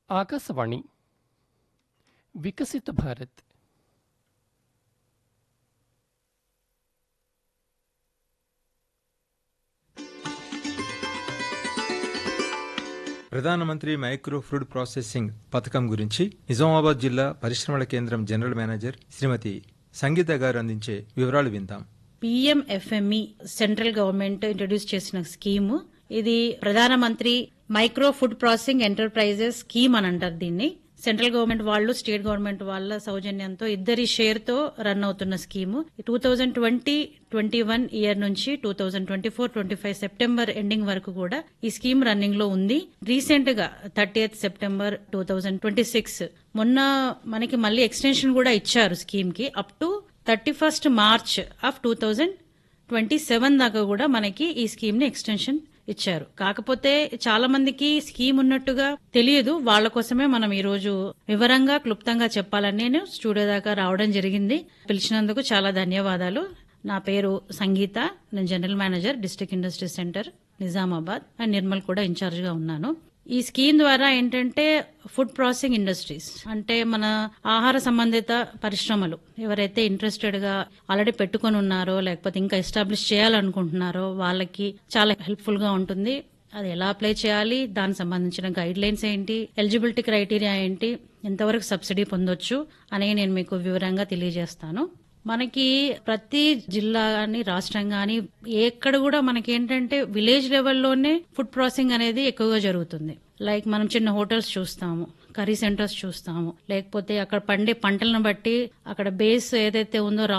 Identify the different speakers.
Speaker 1: ఆకాశవాణి వికసిత భారత్
Speaker 2: ప్రధానమంత్రి micro food processing పథకం గురించి నిజామాబాద్ జిల్లా పరిశ్రమల కేంద్రం జనరల్ మేనేజర్ శ్రీమతి సంగీత గారు అందించే వివరాలు విందాం
Speaker 3: పిఎంఎఫ్ఎంఈ సెంట్రల్ గవర్నమెంట్ ఇంట్రడ్యూస్ చేసిన స్కీము ఇది Pradhan Mantri micro food processing enterprises scheme అని అంటారు దీన్ని సెంట్రల్ గవర్నమెంట్ వాళ్ళు స్టేట్ గవర్నమెంట్ వాళ్ళ సౌజన్యంతో ఇద్దరి షేర్ తో రన్ అవుతున్న scheme two thousand twenty twenty one year నుంచి two thousand twenty four twenty five September ending వరకు కూడా ఈ స్కీమ్ రన్నింగ్ లో ఉంది రీసెంట్ గా thirty September two thousand twenty six మొన్న మనకి మళ్ళీ ఎక్స్టెన్షన్ కూడా ఇచ్చారు స్కీమ్ కి up to thirty first March of two thousand twenty seven దాకా కూడా మనకి ఈ స్కీమ్ ని ఎక్స్టెన్షన్ ఇచ్చారు కాకపోతే చాలా మందికి స్కీమ్ ఉన్నట్టుగా తెలియదు వాళ్ళ కోసమే మనం ఈ రోజు వివరంగా క్లుప్తంగా చెప్పాలని నేను స్టూడియో దాకా రావడం జరిగింది పిలిచినందుకు చాలా ధన్యవాదాలు నా పేరు సంగీత నేను general manager district industry centre Nizamabad and Nirmal కూడా ఇన్ఛార్జ్ గా ఉన్నాను ఈ స్కీమ్ ద్వారా ఏంటంటే ఫుడ్ ప్రాసెసింగ్ ఇండస్ట్రీస్ అంటే మన ఆహార సంబంధిత పరిశ్రమలు ఎవరైతే ఇంట్రెస్టెడ్ గా ఆల్రెడీ పెట్టుకొని ఉన్నారో లేకపోతే ఇంకా ఎస్టాబ్లిష్ చేయాలనుకుంటున్నారో వాళ్ళకి చాలా హెల్ప్ఫుల్ గా ఉంటుంది అది ఎలా అప్లై చేయాలి దానికి సంబంధించిన గైడ్ లైన్స్ ఏంటి ఎలిజిబిలిటీ క్రైటీరియా ఏంటి ఎంతవరకు సబ్సిడీ పొందొచ్చు అనేవి నేను మీకు వివరంగా తెలియజేస్తాను మనకి ప్రతి జిల్లా గాని రాష్ట్రం గాని ఎక్కడ కూడా మనకి ఏంటంటే విలేజ్ లెవెల్లోనే ఫుడ్ ప్రాసెసింగ్ అనేది ఎక్కువగా జరుగుతుంది లైక్ మనం చిన్న హోటల్స్ చూస్తాము కర్రీ సెంటర్స్ చూస్తాము లేకపోతే అక్కడ పండే పంటలను బట్టి అక్కడ బేస్ ఏదైతే ఉందో